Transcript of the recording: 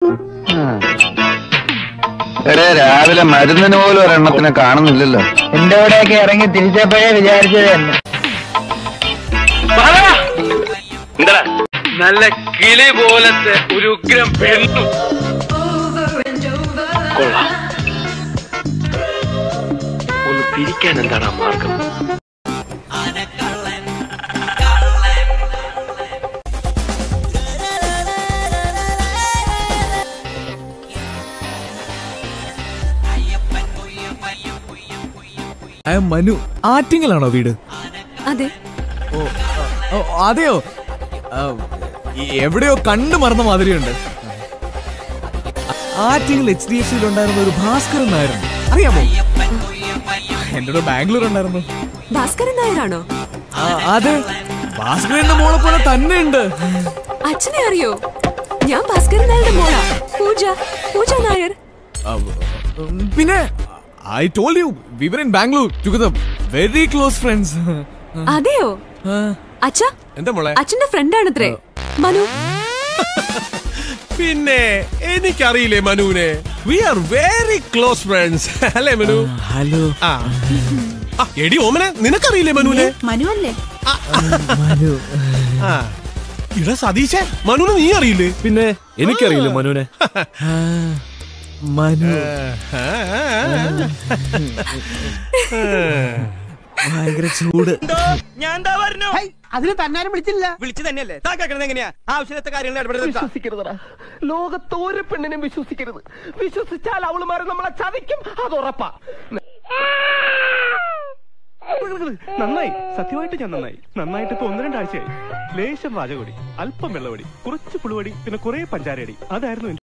എടേ രാവിലെ മരുന്നിന് പോലും ഒരെണ്ണത്തിനെ കാണുന്നില്ലല്ലോ എന്റെ കൂടെയൊക്കെ ഇറങ്ങി തിരിച്ചപ്പോഴേ വിചാരിച്ചത് തന്നെ എന്താ നല്ല കിളി പോലത്തെ ഒരു ഉഗ്രം പെണ്ണു കൊള്ളാം ഒന്ന് പിരിക്കാൻ എന്താണ് ആ മാർഗം ഐ എം മനു ആറ്റിങ്ങലാണോ വീട് അതെ ഓ ഓ, അതെയോ ആ, എവിടെയോ കണ്ടു മറന്ന മാതിരിയുണ്ട് ആറ്റിങ്ങൽ എച്ച് ഡി എഫ് സിയിൽ ഉണ്ടായിരുന്ന ഒരു ഭാസ്കരൻ നായരുണ്ട് അറിയാമോ എന്റെ കൂടെ ബാംഗ്ലൂർ ഉണ്ടായിരുന്നു ഭാസ്കരൻ നായരാണോ ആ, അതെ ഭാസ്കരന്റെ മോളെ പോലെ തന്നെ ഉണ്ട് അച്ഛനെ അറിയോ ഞാൻ ഭാസ്കരൻ നായരുടെ മോളാ പൂജ പൂജ നായർ പിന്നെ I told you we were in Bangalore together very close friends അതെയോ അച്ഛ എന്താ മോളെ അച്ഛന്റെ ഫ്രണ്ടാണത്രേ മനു പിന്നെ എനിക്കറിയില്ലേ മനുവിനെ we are very close friends അല്ലേ മനു ഹലോ ആ ആ, എടി ഓമനെ നിനക്കറിയില്ലേ മനുവിനെ മനു അല്ലേ മനു ആ ഇട സതീശേ മനുവിനെ നീ അറിയില്ലേ പിന്നെ എനിക്കറിയില്ല മനുവിനെ ആ, മനു ആ, ആ, ആ. ഭയങ്കര ചൂട് ഞാൻ എന്താ പറഞ്ഞു അതിന് തന്നാരും വിളിച്ചില്ല വിളിച്ചു തന്നെയല്ലേ താ കേൾക്കണത് എങ്ങനെയാ ആവശ്യത്തെ കാര്യങ്ങൾ ഇടപെടുത്ത വിശ്വസിക്കരുതടാ ലോകത്ത് ഒരു പെണ്ണിനും വിശ്വസിക്കരുത് വിശ്വസിച്ചാൽ അവളുമാരെ നമ്മളെ ചതിക്കും അത് ഉറപ്പാ നന്നായി സത്യമായിട്ട് ഞാൻ നന്നായി നന്നായിട്ട് ഇപ്പൊ ഒന്ന് രണ്ടാഴ്ചയായി ലേശം വാചകൊടി അല്പം വെള്ളവടി കുറച്ച് പുളുവടി പിന്നെ കുറെ പഞ്ചാരയടി അതായിരുന്നു